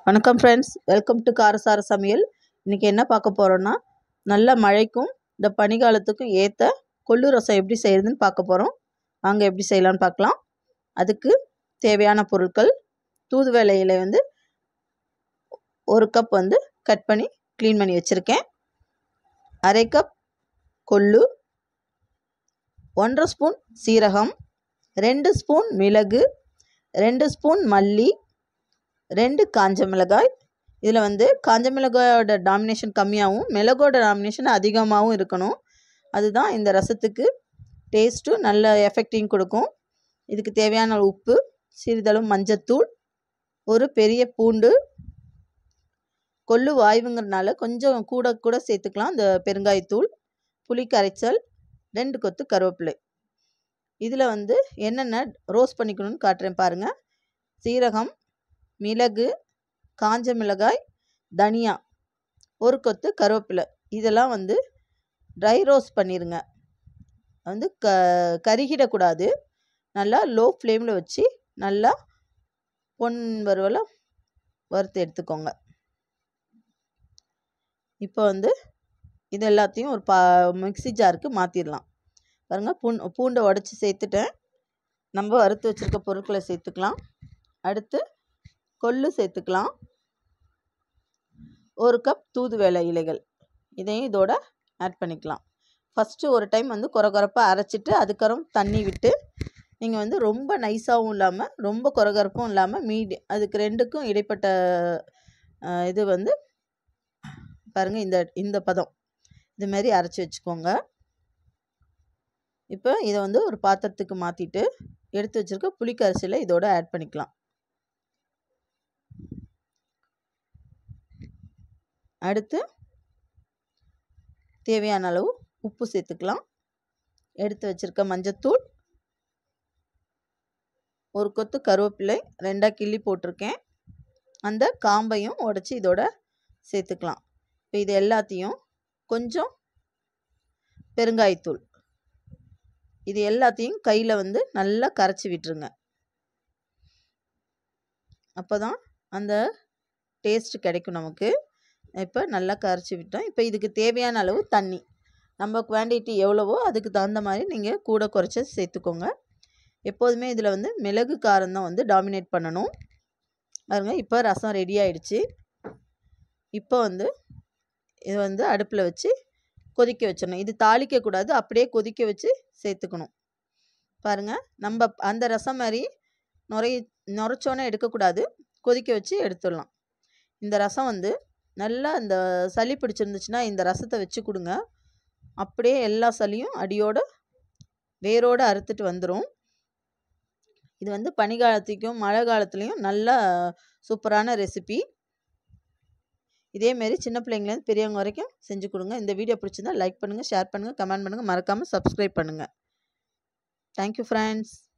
வணக்கம் friends welcome to காரசார சமையல் இன்றைக்கி என்ன பார்க்க போகிறோன்னா நல்ல மழைக்கும் இந்த பனிக்காலத்துக்கும் ஏற்ற கொள்ளு ரசம் எப்படி செய்கிறதுன்னு பார்க்க போகிறோம் வாங்க எப்படி செய்யலான்னு பார்க்கலாம் அதுக்கு தேவையான பொருட்கள் தூதுவளை இலை வந்து ஒரு கப் வந்து கட் பண்ணி க்ளீன் பண்ணி வச்சுருக்கேன் அரை கப் கொள்ளு ஒன்றரை ஸ்பூன் சீரகம் ரெண்டு ஸ்பூன் மிளகு ரெண்டு ஸ்பூன் மல்லி ரெண்டு காஞ்ச மிளகாய் இதில் வந்து காஞ்ச மிளகாயோட டாமினேஷன் கம்மியாகவும் மிளகோட டாமினேஷன் அதிகமாகவும் இருக்கணும் அதுதான் இந்த ரசத்துக்கு டேஸ்ட்டும் நல்ல எஃபெக்டிங் கொடுக்கும் இதுக்கு தேவையான உப்பு சிறிதளவு மஞ்சத்தூள் ஒரு பெரிய பூண்டு கொள்ளு வாய்வுங்கிறனால கொஞ்சம் கூட கூட சேர்த்துக்கலாம் இந்த பெருங்காயத்தூள் புளி கரைச்சல் ரெண்டு கொத்து கருவேப்பிலை இதில் வந்து என்னென்ன ரோஸ்ட் பண்ணிக்கணும்னு காட்டுறேன் பாருங்கள் சீரகம் மிளகு காஞ்ச மிளகாய் தனியா ஒரு கொத்து கருவேப்பிலை இதெல்லாம் வந்து ட்ரை ரோஸ்ட் பண்ணிடுங்க வந்து க கருகிடக்கூடாது நல்லா லோ ஃப்ளேமில் வச்சு நல்லா பொன் வறுவலை வறுத்து எடுத்துக்கோங்க இப்போ வந்து இது எல்லாத்தையும் ஒரு பா மிக்சி ஜாருக்கு மாற்றிடலாம் பாருங்கள் பூன் பூண்டை உடச்சி சேர்த்துட்டேன் நம்ம வறுத்து வச்சுருக்க பொருட்களை சேர்த்துக்கலாம் அடுத்து கொள்ளு சேர்த்துக்கலாம் ஒரு கப் தூதுவளை இலைகள் இதையும் இதோட ஆட் பண்ணிக்கலாம் ஃபஸ்ட்டு ஒரு டைம் வந்து குறை குறைப்பாக அரைச்சிட்டு அதுக்கப்புறம் தண்ணி விட்டு நீங்கள் வந்து ரொம்ப நைஸாகவும் இல்லாமல் ரொம்ப குறகரப்பும் இல்லாமல் மீடி அதுக்கு ரெண்டுக்கும் இடைப்பட்ட இது வந்து பாருங்கள் இந்த இந்த பதம் இதுமாரி அரைச்சி வச்சுக்கோங்க இப்போ இதை வந்து ஒரு பாத்திரத்துக்கு மாற்றிட்டு எடுத்து வச்சுருக்க புளிக்கரிசியில் இதோட ஆட் பண்ணிக்கலாம் அடுத்து தேவையான அளவு உப்பு சேர்த்துக்கலாம் எடுத்து வச்சுருக்க மஞ்சத்தூள் ஒரு கொத்து கருவேப்பிலை ரெண்டாக கிள்ளி போட்டிருக்கேன் அந்த காம்பையும் உடச்சி இதோட சேர்த்துக்கலாம் இப்போ இது எல்லாத்தையும் கொஞ்சம் பெருங்காயத்தூள் இது எல்லாத்தையும் கையில் வந்து நல்லா கரைச்சி விட்டுருங்க அப்போ தான் அந்த டேஸ்ட் கிடைக்கும் நமக்கு இப்போ நல்லா கரைச்சி விட்டோம் இப்போ இதுக்கு தேவையான அளவு தண்ணி நம்ம குவான்டிட்டி எவ்வளவோ அதுக்கு தகுந்த மாதிரி நீங்கள் கூட குறைச்சி சேர்த்துக்கோங்க எப்போதுமே இதில் வந்து மிளகு காரம் தான் வந்து டாமினேட் பண்ணணும் பாருங்க இப்போ ரசம் ரெடி ஆயிடுச்சு இப்போ வந்து இது வந்து அடுப்பில் வச்சு கொதிக்க வச்சிடணும் இது தாளிக்கக்கூடாது அப்படியே கொதிக்க வச்சு சேர்த்துக்கணும் பாருங்கள் நம்ம அந்த ரசம் மாதிரி நுரை நுரைச்சோன்னே எடுக்கக்கூடாது கொதிக்க வச்சு எடுத்துடலாம் இந்த ரசம் வந்து நல்லா இந்த சளி பிடிச்சிருந்துச்சுன்னா இந்த ரசத்தை வச்சு கொடுங்க அப்படியே எல்லா சளியும் அடியோட வேரோடு அறுத்துட்டு வந்துடும் இது வந்து பனிக்காலத்துக்கும் மழை காலத்துலேயும் நல்லா சூப்பரான ரெசிபி இதேமாரி சின்ன பிள்ளைங்கலேருந்து பெரியவங்க வரைக்கும் செஞ்சு கொடுங்க இந்த வீடியோ பிடிச்சிருந்தா லைக் பண்ணுங்கள் ஷேர் பண்ணுங்கள் கமெண்ட் பண்ணுங்கள் மறக்காமல் சப்ஸ்கிரைப் பண்ணுங்கள் தேங்க்யூ ஃப்ரெண்ட்ஸ்